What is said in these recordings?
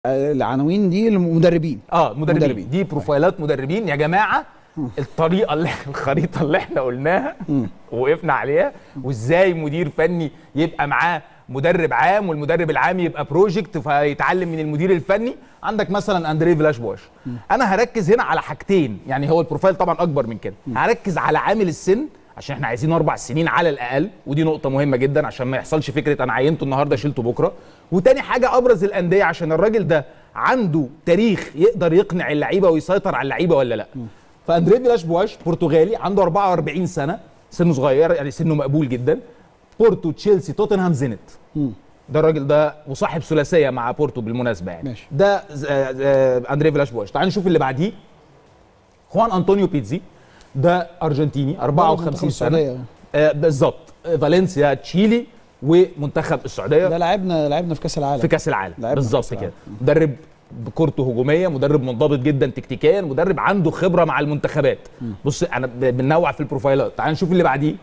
العناوين دي المدربين اه مدربين, مدربين. مدربين. دي بروفايلات مدربين يا جماعه الطريقه اللي الخريطه اللي احنا قلناها وقفنا عليها وازاي مدير فني يبقى معاه مدرب عام والمدرب العام يبقى بروجكت فيتعلم من المدير الفني عندك مثلا اندريه فيلاش بواش انا هركز هنا على حاجتين يعني هو البروفايل طبعا اكبر من كده هركز على عامل السن عشان احنا عايزين اربع سنين على الاقل ودي نقطه مهمه جدا عشان ما يحصلش فكره انا عينته النهارده شلته بكره وتاني حاجه ابرز الانديه عشان الراجل ده عنده تاريخ يقدر يقنع اللعيبه ويسيطر على اللعيبه ولا لا فاندريه فيلاش بواش برتغالي عنده 44 سنه سنه صغير يعني سنه مقبول جدا بورتو تشيلسي توتنهام زينت ده الراجل ده وصاحب ثلاثيه مع بورتو بالمناسبه يعني ماشي. ده ز- آه، آه، اندريه فيلاش بواش تعال نشوف اللي بعديه خوان انطونيو بيتزي ده ارجنتيني 54 سنه السعودية. آه، بالظبط آه، فالنسيا تشيلي ومنتخب السعوديه ده لعبنا لعبنا في كاس العالم في كاس العالم لعبنا في بالظبط كأس كده مدرب بكورته هجوميه مدرب منضبط جدا تكتيكيا مدرب عنده خبره مع المنتخبات بص انا ب- بننوع في البروفايلات تعال نشوف اللي بعديه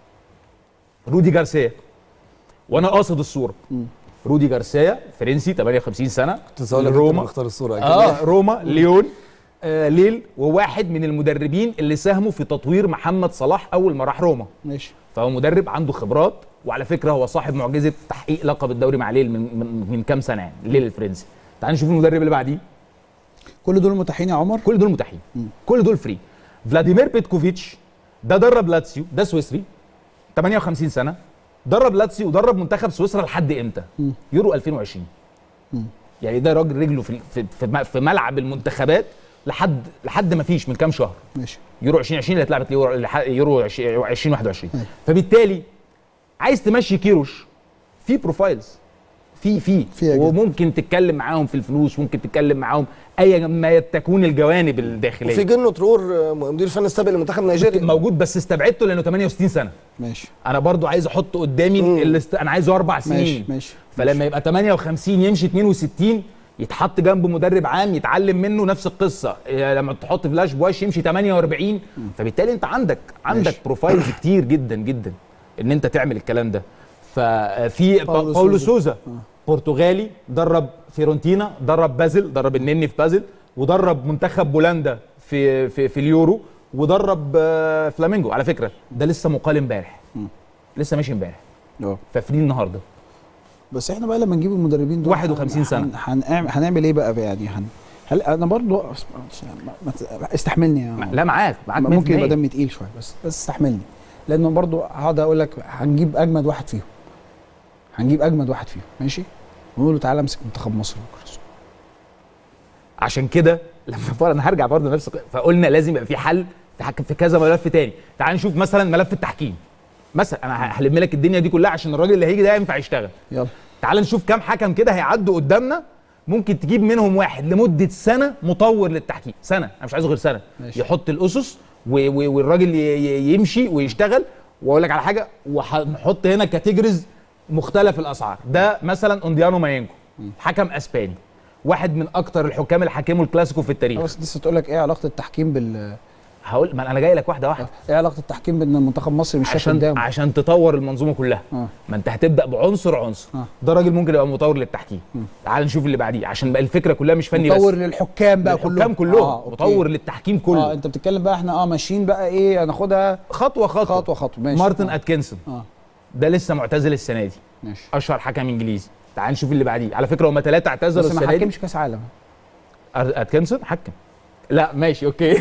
رودي جارسيا وانا قاصد الصوره رودي جارسيا فرنسي 58 سنه كنت لسه هقول لك روما روما اختار الصوره اكيد اه روما ليون آه ليل وواحد من المدربين اللي ساهموا في تطوير محمد صلاح اول ما راح روما ماشي فهو مدرب عنده خبرات وعلى فكره هو صاحب معجزه تحقيق لقب الدوري مع ليل من من, من كام سنه يعني ليل الفرنسي تعال نشوف المدرب اللي بعديه كل دول متاحين يا عمر كل دول متاحين كل دول فري فلاديمير بيتكوفيتش ده درب لاتسيو ده سويسري 58 سنه درب لاتسيو ودرب منتخب سويسرا لحد امتى يورو 2020 يعني ده راجل رجله في في في م- في ملعب المنتخبات لحد لحد ما فيش من كام شهر ماشي يورو 2020 اللي اتلعبت يورو لح- يورو 2021 فبالتالي عايز تمشي كيروش في بروفايلز في في فيها جدا. وممكن تتكلم معاهم في الفلوس ممكن تتكلم معاهم اي ما تكون الجوانب الداخليه وفي جنو ترور آه، مدير الفني السابق لمنتخب نيجيريا موجود بس استبعدته لانه 68 سنه ماشي انا برضو عايز احط قدامي اللي است... انا عايزه اربع سنين ماشي ماشي فلما يبقى 58 يمشي 62 يتحط جنبه مدرب عام يتعلم منه نفس القصه إيه لما تحط فلاش بواش يمشي 48 فبالتالي انت عندك عندك ماشي. بروفايلز كتير جدا جدا ان انت تعمل الكلام ده ففي باولو باولو سوزا. سوزا برتغالي درب فيرونتينا درب بازل درب النني في بازل ودرب منتخب بولندا في في في اليورو ودرب آه، فلامينجو على فكره ده لسه مقال امبارح لسه ماشي امبارح اه ففري النهارده بس احنا بقى لما نجيب المدربين دول 51 سنة. هن- هنعمل هنعمل ايه بقى يعني هن هل انا برضو أس- ما- ما ت- استحملني يا عمر. لا معاك معاك ممكن 100%. يبقى دمي تقيل شويه بس بس استحملني لانه برضو هقعد اقول لك هنجيب اجمد واحد فيهم هنجيب اجمد واحد فيهم ماشي ونقول له تعالى امسك منتخب مصر بكره عشان كده لما بقى انا هرجع برضه نفس الق- فقلنا لازم يبقى في حل في حك- في كذا ملف تاني تعال نشوف مثلا ملف التحكيم مثلا انا هلم لك الدنيا دي كلها عشان الراجل اللي هيجي ده ينفع يشتغل يلا تعال نشوف كام حكم كده هيعدوا قدامنا ممكن تجيب منهم واحد لمده سنه مطور للتحكيم سنه انا مش عايزه غير سنه ماشي. يحط الاسس و- و- والراجل ي- ي- يمشي ويشتغل واقول لك على حاجه وهنحط هنا كاتيجوريز مختلف الاسعار ده مثلا اونديانو ماينكو حكم اسباني واحد من اكتر الحكام اللي حكموا الكلاسيكو في التاريخ بس لسه تقول لك ايه علاقه التحكيم بال هقول ما انا جاي لك واحده واحده ايه علاقه التحكيم بان منتخب مصر مش شايف عشان قدامه عشان تطور المنظومه كلها اه ما انت هتبدا بعنصر عنصر آه. ده راجل ممكن يبقى مطور للتحكيم تعال نشوف اللي بعديه عشان بقى الفكره كلها مش فني مطور بس للحكام بقى كلهم الحكام كلهم آه، أوكي. مطور للتحكيم كله اه انت بتتكلم بقى احنا اه ماشيين بقى ايه هناخدها خطوه خطوه خطوه خطوه ماشي مارتن آه. اتكنسون اه ده لسه معتزل السنه دي ماشي اشهر حكم انجليزي تعال نشوف اللي بعديه على فكره هم ثلاثه اعتزلوا بس ما السنه دي حكمش كاس عالم أر- اتكنسون حكم لا ماشي اوكي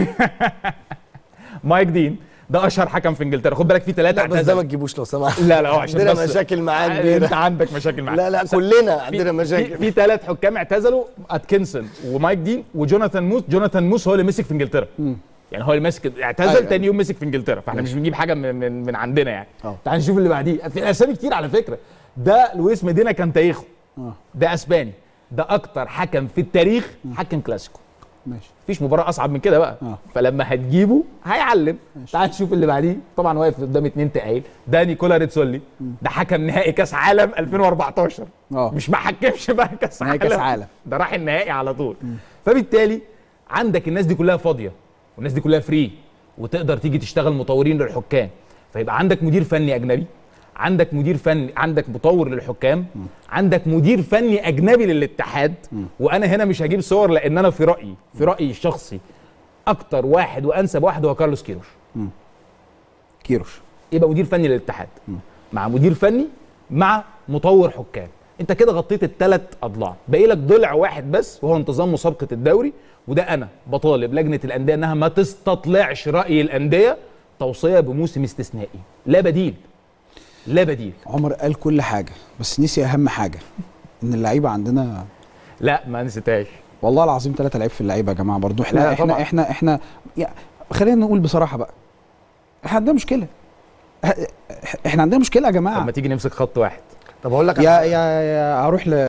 مايك دين ده اشهر حكم في انجلترا خد بالك في ثلاثه لا بس ده ما تجيبوش لو سمحت لا لا هو عشان عندنا بس مشاكل معاه انت كبيره عندك مشاكل معاه لا لا س- كلنا في- عندنا في, مشاكل في ثلاث حكام اعتزلوا اتكنسون ومايك دين وجوناثان موس جوناثان موس هو اللي مسك في انجلترا يعني هو اللي مسك اعتزل أيوة. تاني يوم مسك في انجلترا فاحنا مش بنجيب حاجه من من, من عندنا يعني أه. تعال نشوف اللي بعديه في اسامي كتير على فكره ده لويس ميدينا كانتايخو اه ده اسباني ده اكتر حكم في التاريخ حكم كلاسيكو ماشي مفيش مباراه اصعب من كده بقى آه. فلما هتجيبه هيعلم تعال نشوف اللي بعديه طبعا واقف قدام اتنين تقايل ده نيكولا ريتسولي ده حكم نهائي كاس عالم 2014 اه مش ما حكمش بقى كاس نهائي عالم كأس عالم. ده راح النهائي على طول فبالتالي عندك الناس دي كلها فاضيه والناس دي كلها فري وتقدر تيجي تشتغل مطورين للحكام فيبقى عندك مدير فني اجنبي عندك مدير فني عندك مطور للحكام عندك مدير فني اجنبي للاتحاد وانا هنا مش هجيب صور لان انا في رايي في رايي الشخصي اكتر واحد وانسب واحد هو كارلوس كيروش كيروش يبقى مدير فني للاتحاد مع مدير فني مع مطور حكام انت كده غطيت الثلاث اضلاع باقي لك ضلع واحد بس وهو انتظام مسابقه الدوري وده انا بطالب لجنه الانديه انها ما تستطلعش راي الانديه توصيه بموسم استثنائي لا بديل لا بديل عمر قال كل حاجه بس نسي اهم حاجه ان اللعيبه عندنا لا ما نسيتهاش والله العظيم ثلاثة لعيب في اللعيبه يا جماعه برضو احنا لا، احنا طبعا. احنا احنا يعني خلينا نقول بصراحه بقى احنا عندنا مشكله احنا عندنا مشكله يا طب جماعه ما تيجي نمسك خط واحد طب اقول لك يا يا يا هروح ل